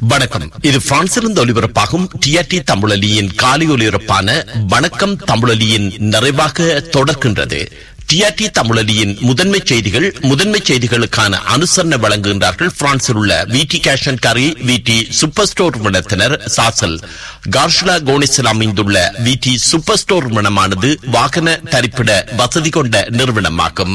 வணக்கம் இது பிரான்சிலிருந்து ஒலிபரப்பாகும் டிஆர்டி தமிழொலியின் காலை ஒலிபரப்பான வணக்கம் தமிழொலியின் நிறைவாக தொடர்கின்றது டிஆர்டி தமிழொலியின் முதன்மை செய்திகள் முதன்மை செய்திகளுக்கான அனுசரணை வழங்குகின்றார்கள் பிரான்சில் உள்ள விடி கேஷன் கரி விடி சூப்பர் ஸ்டோர் நிறுவனத்தினர் சாசல் கார்ஷலா கோனிஸில் அமைந்துள்ள விடி சூப்பர் ஸ்டோர் நிறுவனமானது வாகன தரிப்பிட வசதி கொண்ட நிறுவனமாகும்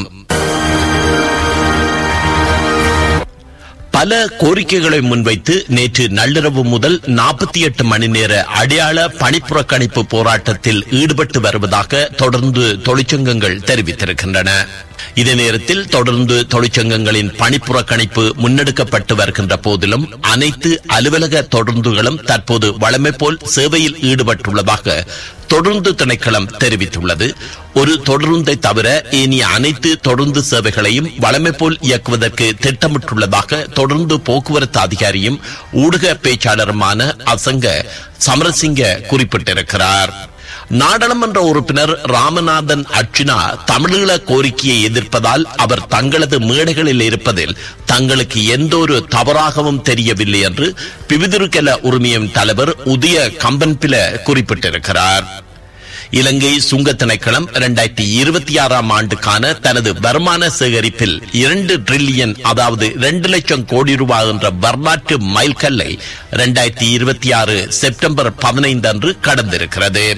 பல கோரிக்கைகளை முன்வைத்து நேற்று நள்ளிரவு முதல் நாற்பத்தி எட்டு மணி நேர அடையாள பணிப்புறக்கணிப்பு போராட்டத்தில் ஈடுபட்டு வருவதாக தொடர்ந்து தொழிற்சங்கங்கள் தெரிவித்திருக்கின்றன இதே நேரத்தில் தொடர்ந்து தொழிற்சங்கங்களின் பணிப்புறக்கணிப்பு முன்னெடுக்கப்பட்டு வருகின்ற போதிலும் அனைத்து அலுவலக தொடர்ந்துகளும் தற்போது வழமை போல் சேவையில் ஈடுபட்டுள்ளதாக தொடர்ந்து திணைக்களம் தெரிவித்துள்ளது ஒரு தொடருந்தை தவிர ஏனைய அனைத்து தொடர்ந்து சேவைகளையும் வழமை போல் இயக்குவதற்கு திட்டமிட்டுள்ளதாக தொடர்ந்து போக்குவரத்து அதிகாரியும் ஊடக பேச்சாளருமான அசங்க சமரசிங்க குறிப்பிட்டிருக்கிறார் நாடாளுமன்ற உறுப்பினர் ராமநாதன் அர்ச்சினா தமிழீழ கோரிக்கையை எதிர்ப்பதால் அவர் தங்களது மேடைகளில் இருப்பதில் தங்களுக்கு எந்த ஒரு தவறாகவும் தெரியவில்லை என்று பிவிதிருக்கல உரிமையம் தலைவர் உதய கம்பன்பில குறிப்பிட்டிருக்கிறார் இலங்கை சுங்க திணைக்களம் இரண்டாயிரத்தி இருபத்தி ஆறாம் ஆண்டுக்கான தனது வருமான சேகரிப்பில் இரண்டு டிரில்லியன் அதாவது இரண்டு லட்சம் கோடி ரூபாய் என்ற வரலாற்று மைல்கல்லை இரண்டாயிரத்தி இருபத்தி ஆறு செப்டம்பர் பதினைந்து அன்று கடந்திருக்கிறது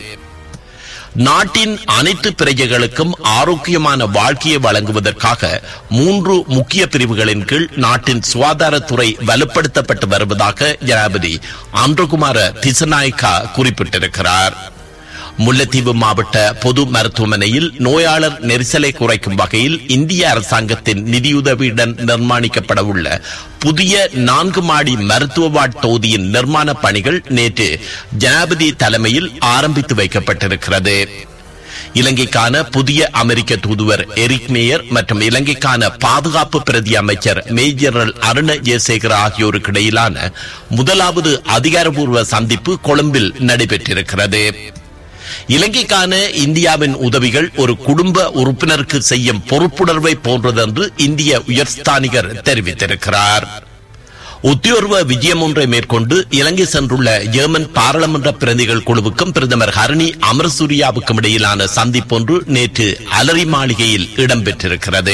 நாட்டின் அனைத்து பிரஜைகளுக்கும் ஆரோக்கியமான வாழ்க்கையை வழங்குவதற்காக மூன்று முக்கிய பிரிவுகளின் கீழ் நாட்டின் சுகாதாரத்துறை வலுப்படுத்தப்பட்டு வருவதாக ஜனாபதி ஆந்திரகுமார திசநாயக்கா குறிப்பிட்டிருக்கிறார் முல்லைத்தீவு மாவட்ட பொது மருத்துவமனையில் நோயாளர் நெரிசலை குறைக்கும் வகையில் இந்திய அரசாங்கத்தின் நிதியுதவியுடன் நிர்மாணிக்கப்பட உள்ள புதிய நான்கு மாடி மருத்துவ வார்டு தொகுதியின் நிர்மாண பணிகள் நேற்று ஜனாபதி தலைமையில் ஆரம்பித்து வைக்கப்பட்டிருக்கிறது இலங்கைக்கான புதிய அமெரிக்க தூதுவர் எரிக் மேயர் மற்றும் இலங்கைக்கான பாதுகாப்பு பிரதி அமைச்சர் மேஜர் அருண ஜெயசேகர் ஆகியோருக்கு இடையிலான முதலாவது அதிகாரப்பூர்வ சந்திப்பு கொழும்பில் நடைபெற்றிருக்கிறது இலங்கைக்கான இந்தியாவின் உதவிகள் ஒரு குடும்ப உறுப்பினருக்கு செய்யும் பொறுப்புணர்வை போன்றதென்று இந்திய உயர்ஸ்தானிகர் தெரிவித்திருக்கிறார் உத்தியோர்வ விஜயம் ஒன்றை மேற்கொண்டு இலங்கை சென்றுள்ள ஜெர்மன் பாராளுமன்ற பிரதிகள் குழுவுக்கும் பிரதமர் ஹரணி அமரசூரியாவுக்கும் இடையிலான சந்திப்பொன்று நேற்று அலரி மாளிகையில் இடம்பெற்றிருக்கிறது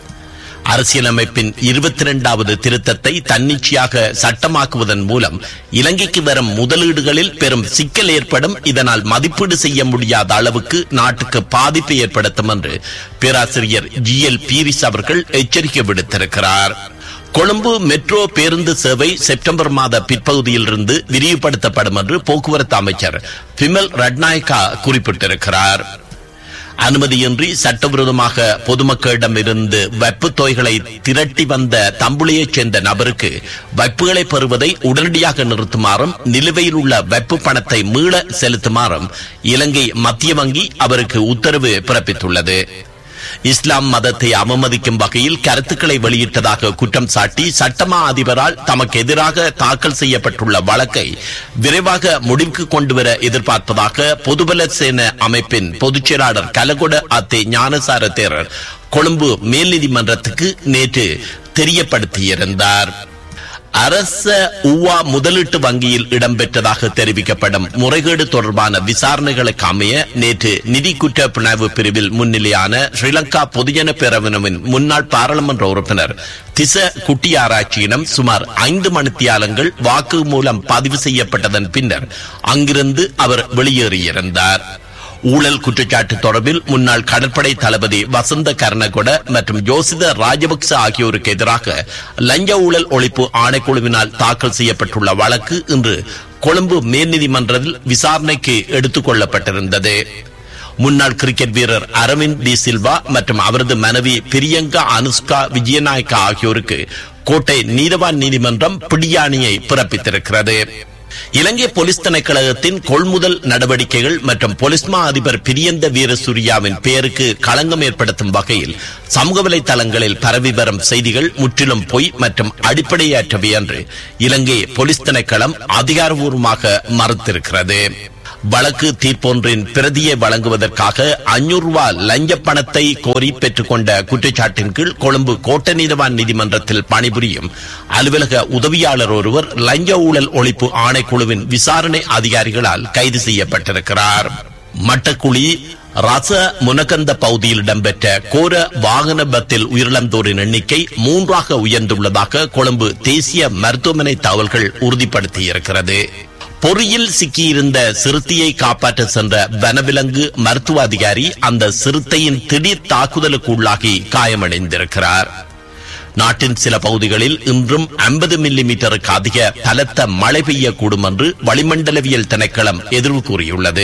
அரசியலமைப்பின் இருபத்தி இரண்டாவது திருத்தத்தை தன்னிச்சையாக சட்டமாக்குவதன் மூலம் இலங்கைக்கு வரும் முதலீடுகளில் பெரும் சிக்கல் ஏற்படும் இதனால் மதிப்பீடு செய்ய முடியாத அளவுக்கு நாட்டுக்கு பாதிப்பை ஏற்படுத்தும் என்று பேராசிரியர் ஜி எல் பீரிஸ் அவர்கள் எச்சரிக்கை விடுத்திருக்கிறார் கொழும்பு மெட்ரோ பேருந்து சேவை செப்டம்பர் மாத பிற்பகுதியிலிருந்து விரிவுபடுத்தப்படும் என்று போக்குவரத்து அமைச்சர் பிமல் ரட்நாயக்கா குறிப்பிட்டிருக்கிறார் அனுமதியின்றி சட்டவிரோதமாக பொதுமக்களிடம் இருந்து வைப்பு தொகைகளை திரட்டி வந்த தம்புளையைச் சேர்ந்த நபருக்கு வைப்புகளை பெறுவதை உடனடியாக நிறுத்துமாறும் நிலுவையில் உள்ள வைப்பு பணத்தை மீள செலுத்துமாறும் இலங்கை மத்திய வங்கி அவருக்கு உத்தரவு பிறப்பித்துள்ளது இஸ்லாம் மதத்தை அவமதிக்கும் வகையில் கருத்துக்களை வெளியிட்டதாக குற்றம் சாட்டி சட்டமா அதிபரால் தமக்கு எதிராக தாக்கல் செய்யப்பட்டுள்ள வழக்கை விரைவாக முடிவுக்கு கொண்டுவர எதிர்பார்ப்பதாக பொதுபல சேன அமைப்பின் பொதுச் செயலாளர் கலகொட அத்தே ஞானசார தேரர் கொழும்பு மேல் நீதிமன்றத்துக்கு நேற்று தெரியப்படுத்தியிருந்தார் அரச உவா முதலீட்டு வங்கியில் இடம்பெற்றதாக தெரிவிக்கப்படும் முறைகேடு தொடர்பான விசாரணைகளுக்கு அமைய நேற்று நிதி குற்ற பிணைவு பிரிவில் முன்னிலையான ஸ்ரீலங்கா பொதுஜன பேரவனவின் முன்னாள் பாராளுமன்ற உறுப்பினர் திச குட்டியாராய்ச்சியிடம் சுமார் ஐந்து மணித்தியாலங்கள் வாக்கு மூலம் பதிவு செய்யப்பட்டதன் பின்னர் அங்கிருந்து அவர் வெளியேறியிருந்தார் ஊழல் குற்றச்சாட்டு தொடர்பில் முன்னாள் கடற்படை தளபதி வசந்த கர்ணகொட மற்றும் ஜோசித ராஜபக்ச ஆகியோருக்கு எதிராக லஞ்ச ஊழல் ஒழிப்பு ஆணைக்குழுவினால் தாக்கல் செய்யப்பட்டுள்ள வழக்கு இன்று கொழும்பு மேல்நீதிமன்றத்தில் விசாரணைக்கு எடுத்துக் கொள்ளப்பட்டிருந்தது முன்னாள் கிரிக்கெட் வீரர் அரவிந்த் டி சில்வா மற்றும் அவரது மனைவி பிரியங்கா அனுஷ்கா விஜயநாயக்கா ஆகியோருக்கு கோட்டை நீதவான் நீதிமன்றம் பிடியாணியை பிறப்பித்திருக்கிறது இலங்கை போலீஸ் திணைக்களகத்தின் கொள்முதல் நடவடிக்கைகள் மற்றும் பொலிஸ்மா அதிபர் பிரியந்த வீரசூரியாவின் பெயருக்கு களங்கம் ஏற்படுத்தும் வகையில் சமூக வலைதளங்களில் பரவி வரும் செய்திகள் முற்றிலும் பொய் மற்றும் அடிப்படையற்றவை என்று இலங்கை போலீஸ் திணைக்களம் அதிகாரபூர்வமாக மறுத்திருக்கிறது வழக்கு தீர்ப்பொன்றின் பிரதியை வழங்குவதற்காக அஞ்சூறு ரூபாய் லஞ்ச பணத்தை கோரி பெற்றுக்கொண்ட குற்றச்சாட்டின் கீழ் கொழும்பு கோட்ட நீதவான் நீதிமன்றத்தில் பணிபுரியும் அலுவலக உதவியாளர் ஒருவர் லஞ்ச ஊழல் ஒழிப்பு ஆணைக்குழுவின் விசாரணை அதிகாரிகளால் கைது செய்யப்பட்டிருக்கிறார் மட்டக்குழி ரச முனகந்த பகுதியில் இடம்பெற்ற கோர வாகன விபத்தில் உயிரிழந்தோரின் எண்ணிக்கை மூன்றாக உயர்ந்துள்ளதாக கொழும்பு தேசிய மருத்துவமனை தகவல்கள் உறுதிப்படுத்தியிருக்கிறது பொறியில் சிக்கியிருந்த சிறுத்தையை காப்பாற்ற சென்ற வனவிலங்கு மருத்துவ அதிகாரி அந்த சிறுத்தையின் திடீர் தாக்குதலுக்கு உள்ளாகி காயமடைந்திருக்கிறார் நாட்டின் சில பகுதிகளில் இன்றும் 50 மில்லி மீட்டருக்கு அதிக பலத்த மழை பெய்யக்கூடும் என்று வளிமண்டலவியல் திணைக்களம் எதிர்வு கூறியுள்ளது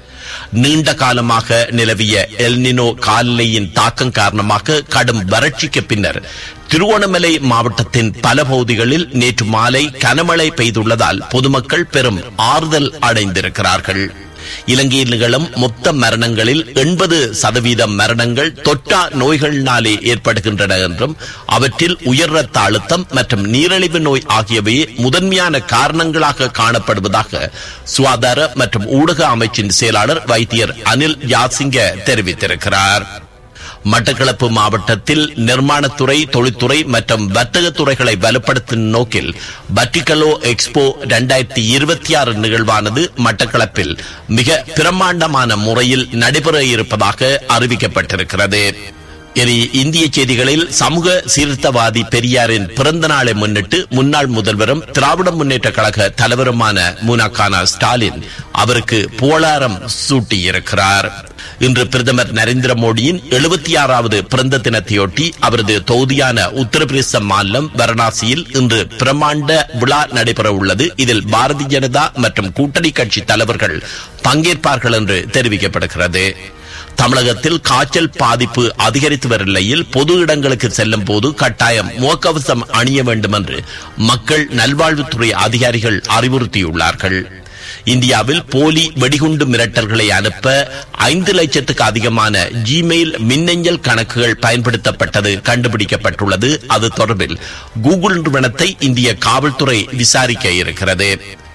நீண்ட காலமாக நிலவிய எல்னினோ காலநிலையின் தாக்கம் காரணமாக கடும் வறட்சிக்கு பின்னர் திருவோணமலை மாவட்டத்தின் பல பகுதிகளில் நேற்று மாலை கனமழை பெய்துள்ளதால் பொதுமக்கள் பெரும் ஆறுதல் அடைந்திருக்கிறார்கள் இலங்கையில் நிகழும் மொத்த மரணங்களில் எண்பது சதவீதம் மரணங்கள் தொற்றா நோய்களினாலே ஏற்படுகின்றன என்றும் அவற்றில் உயர் ரத்த அழுத்தம் மற்றும் நீரிழிவு நோய் ஆகியவை முதன்மையான காரணங்களாக காணப்படுவதாக சுகாதார மற்றும் ஊடக அமைச்சின் செயலாளர் வைத்தியர் அனில் யாசிங்க தெரிவித்திருக்கிறார் மட்டக்களப்பு மாவட்டத்தில் நிர்மாணத்துறை தொழில்துறை மற்றும் வர்த்தக துறைகளை வலுப்படுத்தும் நோக்கில் பட்டிகலோ எக்ஸ்போ இரண்டாயிரத்தி இருபத்தி ஆறு நிகழ்வானது மட்டக்களப்பில் மிக பிரம்மாண்டமான முறையில் நடைபெற இருப்பதாக அறிவிக்கப்பட்டிருக்கிறது இனி இந்திய செய்திகளில் சமூக சீர்திருத்தவாதி பெரியாரின் பிறந்த நாளை முன்னிட்டு முன்னாள் முதல்வரும் திராவிட முன்னேற்ற கழக தலைவருமான முனக்கானா ஸ்டாலின் அவருக்கு புகழாரம் சூட்டியிருக்கிறார் இன்று பிரதமர் நரேந்திர மோடியின் எழுபத்தி ஆறாவது பிறந்த தினத்தையொட்டி அவரது தொகுதியான உத்தரப்பிரதேச மாநிலம் வாரணாசியில் இன்று பிரம்மாண்ட விழா நடைபெற உள்ளது இதில் பாரதிய ஜனதா மற்றும் கூட்டணி கட்சி தலைவர்கள் பங்கேற்பார்கள் என்று தெரிவிக்கப்படுகிறது தமிழகத்தில் காய்ச்சல் பாதிப்பு அதிகரித்து வரும் நிலையில் பொது இடங்களுக்கு செல்லும் போது கட்டாயம் முகக்கவசம் அணிய வேண்டும் என்று மக்கள் நல்வாழ்வுத்துறை அதிகாரிகள் அறிவுறுத்தியுள்ளார்கள் இந்தியாவில் போலி வெடிகுண்டு மிரட்டல்களை அனுப்ப ஐந்து லட்சத்துக்கு அதிகமான ஜிமெயில் மின்னஞ்சல் கணக்குகள் பயன்படுத்தப்பட்டது கண்டுபிடிக்கப்பட்டுள்ளது அது தொடர்பில் கூகுள் நிறுவனத்தை இந்திய காவல்துறை விசாரிக்க இருக்கிறது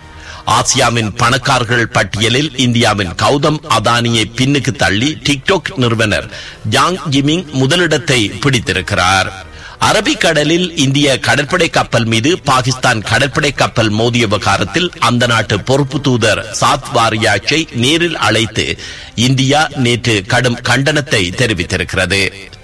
ஆசியாவின் பணக்காரர்கள் பட்டியலில் இந்தியாவின் கௌதம் அதானியை பின்னுக்கு தள்ளி டிக்டாக் நிறுவனர் ஜாங் ஜிமிங் முதலிடத்தை பிடித்திருக்கிறார் அரபிக்கடலில் இந்திய கடற்படை கப்பல் மீது பாகிஸ்தான் கடற்படை கப்பல் மோதிய விவகாரத்தில் அந்த நாட்டு பொறுப்பு தூதர் சாத் வாரியாச்சை நேரில் அழைத்து இந்தியா நேற்று கடும் கண்டனத்தை தெரிவித்திருக்கிறது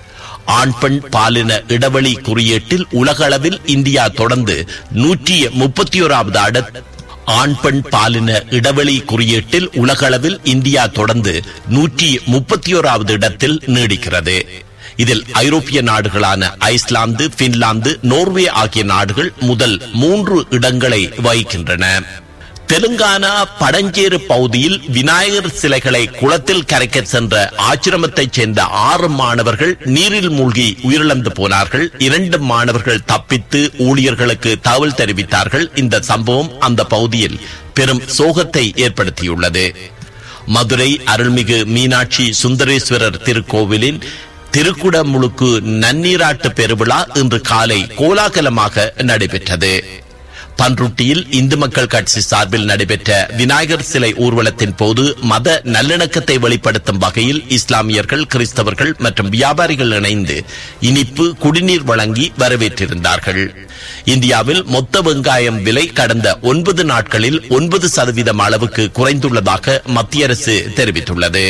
ஆண் பெண் பாலின இடைவெளி குறியீட்டில் உலகளவில் இந்தியா தொடர்ந்து நூற்றி முப்பத்தி ஓராவது அட ஆண் பெண் பாலின இடைவெளி குறியீட்டில் உலகளவில் இந்தியா தொடர்ந்து நூற்றி முப்பத்தி ஓராவது இடத்தில் நீடிக்கிறது இதில் ஐரோப்பிய நாடுகளான ஐஸ்லாந்து பின்லாந்து நோர்வே ஆகிய நாடுகள் முதல் மூன்று இடங்களை வகிக்கின்றன தெலுங்கானா படஞ்சேறு பகுதியில் விநாயகர் சிலைகளை குளத்தில் கரைக்க சென்ற ஆச்சிரமத்தைச் சேர்ந்த ஆறு மாணவர்கள் நீரில் மூழ்கி உயிரிழந்து போனார்கள் இரண்டு மாணவர்கள் தப்பித்து ஊழியர்களுக்கு தகவல் தெரிவித்தார்கள் இந்த சம்பவம் அந்த பகுதியில் பெரும் சோகத்தை ஏற்படுத்தியுள்ளது மதுரை அருள்மிகு மீனாட்சி சுந்தரேஸ்வரர் திருக்கோவிலின் திருக்குடமுழுக்கு நன்னீராட்டு பெருவிழா இன்று காலை கோலாகலமாக நடைபெற்றது பன்ருட்டியில் இந்து மக்கள் கட்சி சார்பில் நடைபெற்ற விநாயகர் சிலை ஊர்வலத்தின் போது மத நல்லிணக்கத்தை வெளிப்படுத்தும் வகையில் இஸ்லாமியர்கள் கிறிஸ்தவர்கள் மற்றும் வியாபாரிகள் இணைந்து இனிப்பு குடிநீர் வழங்கி வரவேற்றிருந்தார்கள் இந்தியாவில் மொத்த வெங்காயம் விலை கடந்த ஒன்பது நாட்களில் ஒன்பது சதவீதம் அளவுக்கு குறைந்துள்ளதாக மத்திய அரசு தெரிவித்துள்ளது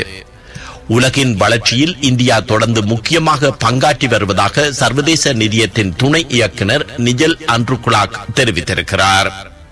உலகின் வளர்ச்சியில் இந்தியா தொடர்ந்து முக்கியமாக பங்காற்றி வருவதாக சர்வதேச நிதியத்தின் துணை இயக்குனர் நிஜல் அன்ருகுலாக் தெரிவித்திருக்கிறார்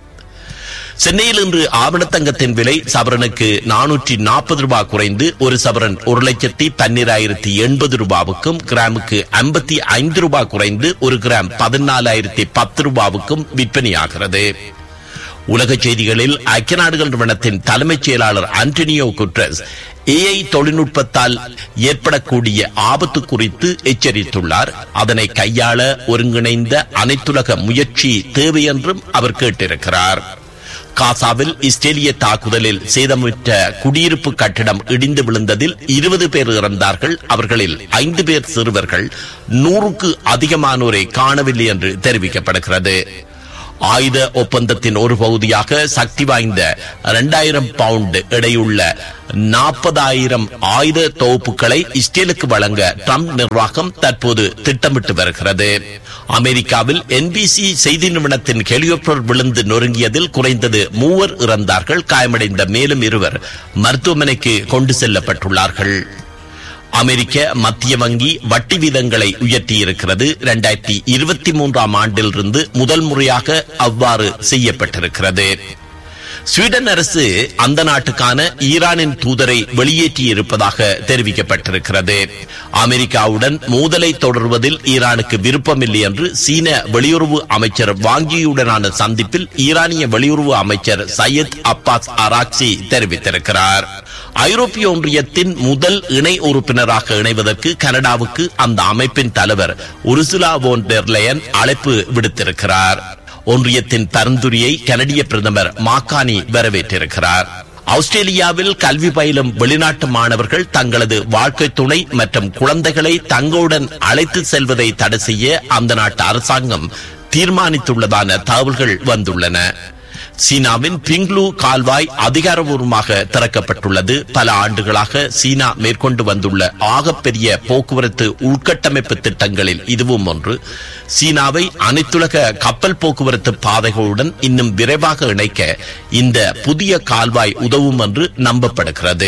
சென்னையில் இன்று ஆவணத்தங்கத்தின் விலை சவரனுக்கு நானூற்றி நாற்பது ரூபாய் குறைந்து ஒரு சவரன் ஒரு லட்சத்தி பன்னிராயிரத்தி எண்பது ரூபாவுக்கும் கிராமுக்கு ஐம்பத்தி ஐந்து ரூபாய் குறைந்து ஒரு கிராம் பதினாலாயிரத்தி பத்து ரூபாவுக்கும் விற்பனையாகிறது உலக செய்திகளில் ஐக்கிய நாடுகள் நிறுவனத்தின் தலைமைச் செயலாளர் ஆண்டனியோ குட்ரஸ் ஏஐ தொழில்நுட்பத்தால் ஏற்படக்கூடிய ஆபத்து குறித்து எச்சரித்துள்ளார் அதனை கையாள ஒருங்கிணைந்த அனைத்துலக முயற்சி தேவை என்றும் அவர் கேட்டிருக்கிறார் காசாவில் இஸ்ரேலிய தாக்குதலில் சேதமுற்ற குடியிருப்பு கட்டிடம் இடிந்து விழுந்ததில் இருபது பேர் இறந்தார்கள் அவர்களில் ஐந்து பேர் சிறுவர்கள் நூறுக்கு அதிகமானோரை காணவில்லை என்று தெரிவிக்கப்படுகிறது ஆயுத ஒப்பந்தத்தின் ஒரு பகுதியாக சக்தி வாய்ந்த இரண்டாயிரம் பவுண்ட் எடையுள்ள நாற்பதாயிரம் ஆயுத தொகுப்புகளை இஸ்ரேலுக்கு வழங்க ட்ரம்ப் நிர்வாகம் தற்போது திட்டமிட்டு வருகிறது அமெரிக்காவில் என்பிசி செய்தி நிறுவனத்தின் ஹெலிகாப்டர் விழுந்து நொறுங்கியதில் குறைந்தது மூவர் இறந்தார்கள் காயமடைந்த மேலும் இருவர் மருத்துவமனைக்கு கொண்டு செல்லப்பட்டுள்ளார்கள் அமெரிக்க மத்திய வங்கி வட்டி வீதங்களை உயர்த்தியிருக்கிறது இரண்டாயிரத்தி இருபத்தி மூன்றாம் ஆண்டிலிருந்து முதல் முறையாக அவ்வாறு செய்யப்பட்டிருக்கிறது ஸ்வீடன் அரசு அந்த நாட்டுக்கான ஈரானின் தூதரை வெளியேற்றி இருப்பதாக தெரிவிக்கப்பட்டிருக்கிறது அமெரிக்காவுடன் மோதலை தொடர்வதில் ஈரானுக்கு விருப்பமில்லை என்று சீன வெளியுறவு அமைச்சர் வாங்கியுடனான சந்திப்பில் ஈரானிய வெளியுறவு அமைச்சர் சையத் அப்பாஸ் அராக்சி தெரிவித்திருக்கிறார் ஐரோப்பிய ஒன்றியத்தின் முதல் இணை உறுப்பினராக இணைவதற்கு கனடாவுக்கு அந்த அமைப்பின் தலைவர் உருசுலா வோன் டெர்லயன் அழைப்பு விடுத்திருக்கிறார் ஒன்றியத்தின் பரிந்துரையை கனடிய பிரதமர் மாக்கானி வரவேற்றிருக்கிறார் ஆஸ்திரேலியாவில் கல்வி பயிலும் வெளிநாட்டு மாணவர்கள் தங்களது வாழ்க்கை துணை மற்றும் குழந்தைகளை தங்களுடன் அழைத்து செல்வதை தடை செய்ய அந்த நாட்டு அரசாங்கம் தீர்மானித்துள்ளதான தகவல்கள் வந்துள்ளன சீனாவின் பிங்லு கால்வாய் அதிகாரபூர்வமாக திறக்கப்பட்டுள்ளது பல ஆண்டுகளாக சீனா மேற்கொண்டு வந்துள்ள ஆகப்பெரிய போக்குவரத்து உள்கட்டமைப்பு திட்டங்களில் இதுவும் ஒன்று சீனாவை அனைத்துலக கப்பல் போக்குவரத்து பாதைகளுடன் இன்னும் விரைவாக இணைக்க இந்த புதிய கால்வாய் உதவும் என்று நம்பப்படுகிறது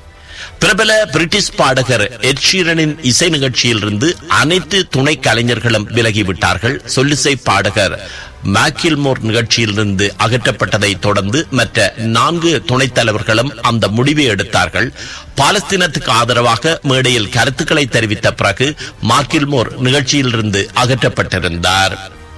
பிரபல பிரிட்டிஷ் பாடகர் எட்ஷீரனின் இசை நிகழ்ச்சியிலிருந்து அனைத்து துணை கலைஞர்களும் விலகிவிட்டார்கள் சொல்லிசை பாடகர் மேக்கில்மோர் நிகழ்ச்சியிலிருந்து அகற்றப்பட்டதை தொடர்ந்து மற்ற நான்கு துணைத் தலைவர்களும் அந்த முடிவை எடுத்தார்கள் பாலஸ்தீனத்துக்கு ஆதரவாக மேடையில் கருத்துக்களை தெரிவித்த பிறகு மார்க்கில்மோர் நிகழ்ச்சியிலிருந்து அகற்றப்பட்டிருந்தார்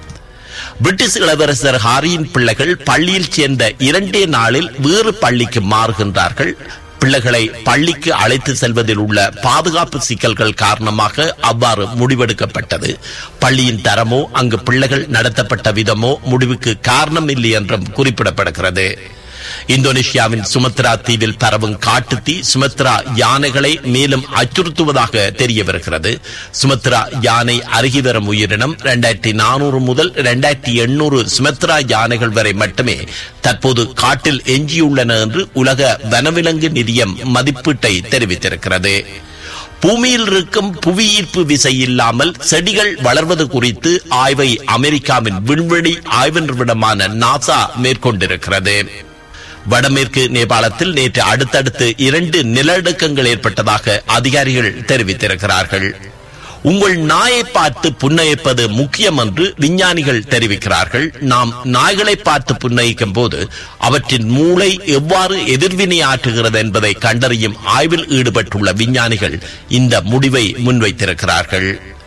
பிரிட்டிஷ் இளவரசர் ஹாரியின் பிள்ளைகள் பள்ளியில் சேர்ந்த இரண்டே நாளில் வேறு பள்ளிக்கு மாறுகின்றார்கள் பிள்ளைகளை பள்ளிக்கு அழைத்து செல்வதில் உள்ள பாதுகாப்பு சிக்கல்கள் காரணமாக அவ்வாறு முடிவெடுக்கப்பட்டது பள்ளியின் தரமோ அங்கு பிள்ளைகள் நடத்தப்பட்ட விதமோ முடிவுக்கு காரணம் இல்லை என்றும் குறிப்பிடப்படுகிறது இந்தோனேஷியாவின் சுமத்ரா தீவில் பரவும் காட்டுத்தீ சுமத்ரா யானைகளை மேலும் அச்சுறுத்துவதாக தெரிய வருகிறது சுமத்ரா யானை அருகி வரும் உயிரினம் இரண்டாயிரத்தி நானூறு முதல் இரண்டாயிரத்தி எண்ணூறு சுமத்ரா யானைகள் வரை மட்டுமே தற்போது காட்டில் எஞ்சியுள்ளன என்று உலக வனவிலங்கு நிதியம் மதிப்பீட்டை தெரிவித்திருக்கிறது பூமியில் இருக்கும் புவியீர்ப்பு விசை இல்லாமல் செடிகள் வளர்வது குறித்து ஆய்வை அமெரிக்காவின் விண்வெளி ஆய்வு நிறுவனமான நாசா மேற்கொண்டிருக்கிறது வடமேற்கு நேபாளத்தில் நேற்று அடுத்தடுத்து இரண்டு நிலநடுக்கங்கள் ஏற்பட்டதாக அதிகாரிகள் தெரிவித்திருக்கிறார்கள் உங்கள் நாயை பார்த்து புன்னயிப்பது முக்கியம் என்று விஞ்ஞானிகள் தெரிவிக்கிறார்கள் நாம் நாய்களை பார்த்து புன்னயிக்கும் போது அவற்றின் மூளை எவ்வாறு எதிர்வினை ஆற்றுகிறது என்பதை கண்டறியும் ஆய்வில் ஈடுபட்டுள்ள விஞ்ஞானிகள் இந்த முடிவை முன்வைத்திருக்கிறார்கள்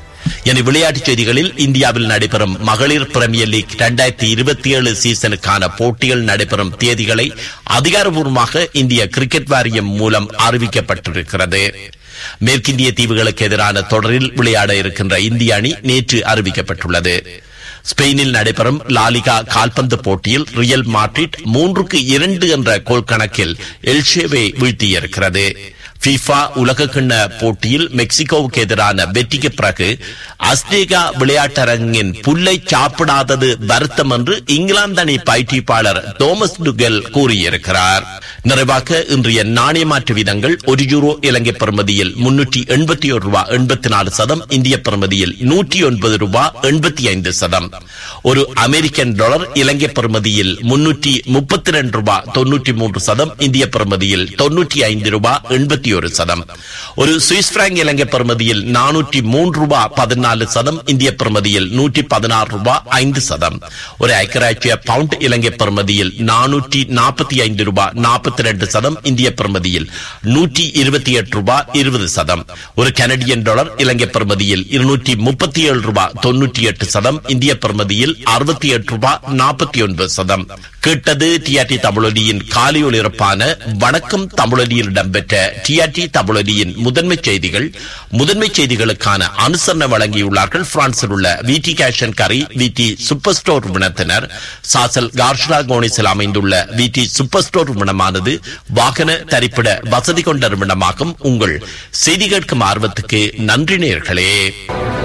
என விளையாட்டுச் செய்திகளில் இந்தியாவில் நடைபெறும் மகளிர் பிரீமியர் லீக் இரண்டாயிரத்தி இருபத்தி ஏழு சீசனுக்கான போட்டிகள் நடைபெறும் தேதிகளை அதிகாரப்பூர்வமாக இந்திய கிரிக்கெட் வாரியம் மூலம் அறிவிக்கப்பட்டிருக்கிறது மேற்கிந்திய தீவுகளுக்கு எதிரான தொடரில் விளையாட இருக்கின்ற இந்திய அணி நேற்று அறிவிக்கப்பட்டுள்ளது ஸ்பெயினில் நடைபெறும் லாலிகா கால்பந்து போட்டியில் ரியல் மாட்ரிட் மூன்றுக்கு இரண்டு என்ற கோல் கணக்கில் எல்ஷேவை வீழ்த்தியிருக்கிறது பிஃபா உலகக்கிண்ண போட்டியில் மெக்சிகோவுக்கு எதிரான வெற்றிக்கு பிறகு அஸ்டேகா விளையாட்டரங்கின் புல்லை சாப்பிடாதது வருத்தம் என்று இங்கிலாந்து அணி பயிற்சிப்பாளர் தோமஸ் டுகெல் கூறியிருக்கிறார் நிறைவாக இன்றைய நாணய மாற்று வீதங்கள் ஒரு யூரோ இலங்கை பெறுமதியில் முன்னூற்றி எண்பத்தி ஒரு ரூபாய் எண்பத்தி நாலு சதம் இந்திய பெறுமதியில் நூற்றி ஒன்பது ரூபாய் எண்பத்தி ஐந்து சதம் ஒரு அமெரிக்கன் டாலர் இலங்கை பெறுமதியில் முன்னூற்றி முப்பத்தி ரெண்டு ரூபாய் தொன்னூற்றி மூன்று சதம் இந்திய பெறுமதியில் தொன்னூற்றி ஐந்து ரூபாய் எண்பத்தி ஒரு சதம் ஒரு சுவிஸ் பிராங்க் இலங்கை பெறுமதியில் நானூற்றி மூன்று ரூபாய் பதினாலு சதம் இந்திய பெறுமதியில் நூற்றி பதினாறு ரூபாய் ஐந்து சதம் ஒரு ஐக்கராட்சிய பவுண்ட் இலங்கை பெறுமதியில் நானூற்றி நாற்பத்தி ஐந்து ரூபாய் நாற்பத்தி ரெண்டு சதம் இந்திய பெறுமதியில் நூற்றி இருபத்தி எட்டு ரூபாய் இருபது சதம் ஒரு கனடியன் டாலர் இலங்கை பெறுமதியில் இருநூற்றி முப்பத்தி ஏழு ரூபாய் தொன்னூற்றி எட்டு சதம் இந்திய பெறுமதியில் அறுபத்தி எட்டு ரூபாய் நாற்பத்தி ஒன்பது சதம் கேட்டது டிஆர்டி தமிழொலியின் காலியொலிரப்பான வணக்கம் தமிழொலியில் இடம்பெற்ற டிஆர்டி தமிழொலியின் முதன்மை செய்திகள் முதன்மை செய்திகளுக்கான அனுசரணை வழங்கியுள்ளார்கள் பிரான்சில் உள்ள விடி கேஷன் கரி விடி சூப்பர் ஸ்டோர் வினத்தினர் சாசல் கார்ஷலா கோனிஸில் அமைந்துள்ள விடி சூப்பர் ஸ்டோர் வினமானது வாகன தரிப்பிட வசதி கொண்ட நிறுவனமாகும் உங்கள் செய்தி கேட்கும் ஆர்வத்துக்கு நன்றி நேர்களே